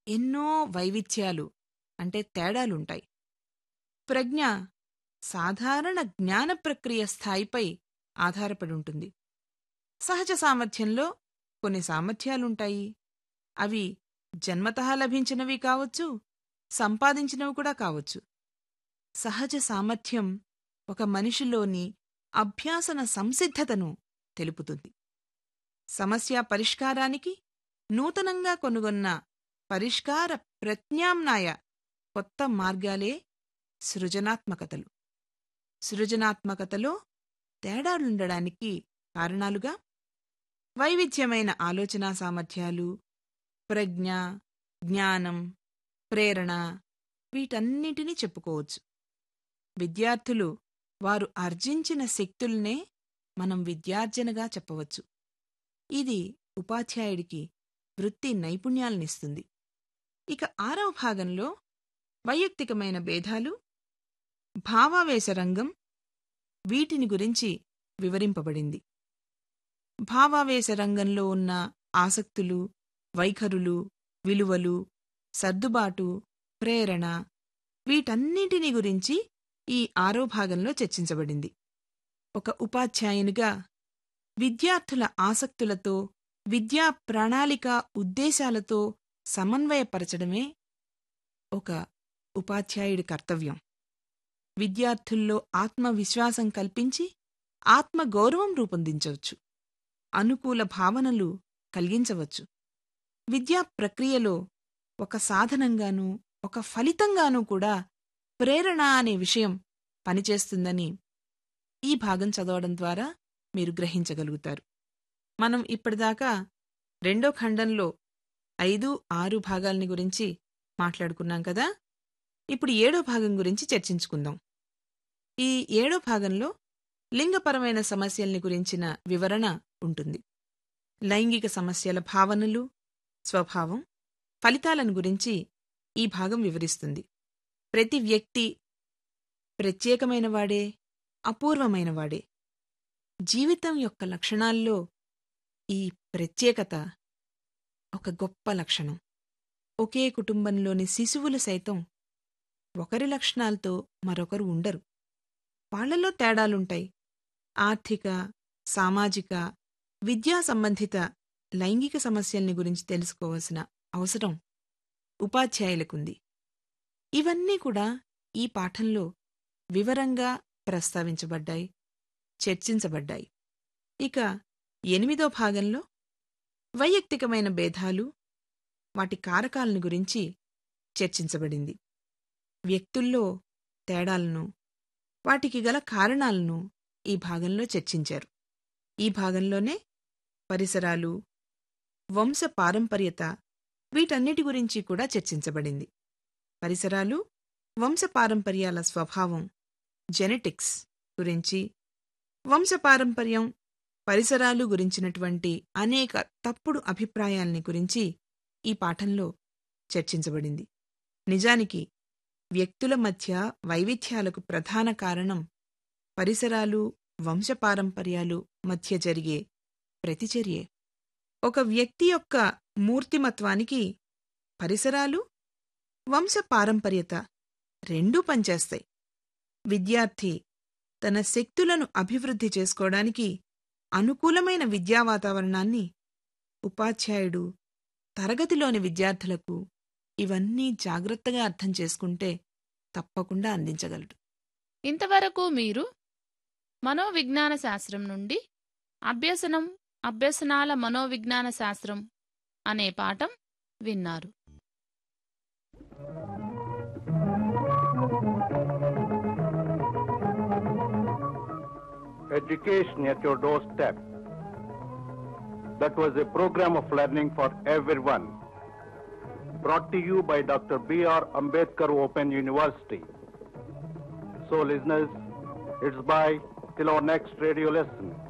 ఎన్నో వైవిధ్యాలు అంటే తేడాలుంటాయి ప్రజ్ఞ సాధారణ జ్ఞాన ప్రక్రియ స్థాయిపై ఆధారపడి ఉంటుంది సహజ సామర్థ్యంలో కొన్ని సామర్థ్యాలుంటాయి అవి జన్మతః లభించినవి కావచ్చు సంపాదించినవి కూడా కావచ్చు సహజ సామర్థ్యం ఒక మనిషిలోని అభ్యాసన సంసిద్ధతను తెలుపుతుంది సమస్య పరిష్కారానికి నూతనంగా కొనుగొన్న పరిష్కార ప్రత్యామ్నాయ కొత్త మార్గాలే సృజనాత్మకతలు సృజనాత్మకతలో తేడాలుండడానికి కారణాలుగా వైవిధ్యమైన ఆలోచనా సామర్థ్యాలు ప్రజ్ఞ జ్ఞానం ప్రేరణ వీటన్నిటినీ చెప్పుకోవచ్చు విద్యార్థులు వారు ఆర్జించిన శక్తుల్నే మనం విద్యార్జనగా చెప్పవచ్చు ఇది ఉపాధ్యాయుడికి వృత్తి నైపుణ్యాలనిస్తుంది ఇక ఆరవ భాగంలో వైయక్తికమైన భేదాలు భావావేశ రంగం వీటిని గురించి వివరింపబడింది భావావేశ రంగంలో ఉన్న ఆసక్తులు వైఖరులు విలువలు సర్దుబాటు ప్రేరణ వీటన్నింటినీ గురించి ఈ ఆరో భాగంలో చర్చించబడింది ఒక ఉపాధ్యాయునిగా విద్యార్థుల ఆసక్తులతో విద్యా ప్రణాళిక ఉద్దేశాలతో సమన్వయపరచడమే ఒక ఉపాధ్యాయుడి కర్తవ్యం విద్యార్థుల్లో ఆత్మవిశ్వాసం కల్పించి ఆత్మగౌరవం రూపొందించవచ్చు అనుకూల భావనలు కలిగించవచ్చు విద్యా ప్రక్రియలో ఒక సాధనంగానూ ఒక ఫలితంగానూ కూడా ప్రేరణ అనే విషయం పనిచేస్తుందని ఈ భాగం చదవడం ద్వారా మీరు గ్రహించగలుగుతారు మనం ఇప్పటిదాకా రెండో ఖండంలో ఐదు ఆరు భాగాల్ని గురించి మాట్లాడుకున్నాం కదా ఇప్పుడు ఏడో భాగం గురించి చర్చించుకుందాం ఈ ఏడో భాగంలో లింగపరమైన సమస్యల్ని గురించిన వివరణ ఉంటుంది లైంగిక సమస్యల భావనలు స్వభావం ఫలితాలను గురించి ఈ భాగం వివరిస్తుంది ప్రతి వ్యక్తి ప్రత్యేకమైనవాడే అపూర్వమైనవాడే జీవితం యొక్క లక్షణాల్లో ఈ ప్రత్యేకత ఒక గొప్ప లక్షణం ఒకే కుటుంబంలోని శిశువులు సైతం ఒకరి లక్షణాలతో మరొకరు ఉండరు వాళ్లలో తేడాలుంటాయి ఆర్థిక సామాజిక విద్యా సంబంధిత లైంగిక సమస్యల్ని గురించి తెలుసుకోవాల్సిన అవసరం ఉపాధ్యాయులకుంది ఇవన్నీ కూడా ఈ పాఠంలో వివరంగా ప్రస్తావించబడ్డాయి చర్చించబడ్డాయి ఇక ఎనిమిదో భాగంలో వైయక్తికమైన భేదాలు వాటి కారకాలను గురించి చర్చించబడింది వ్యక్తుల్లో తేడాలను వాటికి గల కారణాలను ఈ భాగంలో చర్చించారు ఈ భాగంలోనే పరిసరాలు వంశ పారంపర్యత వీటన్నిటి గురించి కూడా చర్చించబడింది పరిసరాలు వంశపారంపర్యాల స్వభావం జెనెటిక్స్ గురించి వంశపారంపర్యం పరిసరాలు గురించినటువంటి అనేక తప్పుడు అభిప్రాయాల్ని గురించి ఈ పాఠంలో చర్చించబడింది నిజానికి వ్యక్తుల మధ్య వైవిధ్యాలకు ప్రధాన కారణం పరిసరాలు వంశపారంపర్యాలు మధ్య జరిగే ప్రతిచర్యే ఒక వ్యక్తి యొక్క మూర్తిమత్వానికి పరిసరాలు వంశపారంపర్యత రెండూ పనిచేస్తాయి విద్యార్థి తన శక్తులను అభివృద్ధి చేసుకోవడానికి అనుకూలమైన విద్యా వాతావరణాన్ని ఉపాధ్యాయుడు తరగతిలోని విద్యార్థులకు ఇవన్నీ జాగ్రత్తగా అర్థం చేసుకుంటే తప్పకుండా అందించగలడు ఇంతవరకు మీరు మనోవిజ్ఞాన శాస్త్రం నుండి అభ్యసనం అభ్యసనాల మనోవిజ్ఞాన శాస్త్రం అనే పాఠం విన్నారు Education at your doorstep. That was a program of learning for everyone. Brought to you by Dr. B.R. Ambedkar Open University. So, listeners, it's bye till our next radio lesson.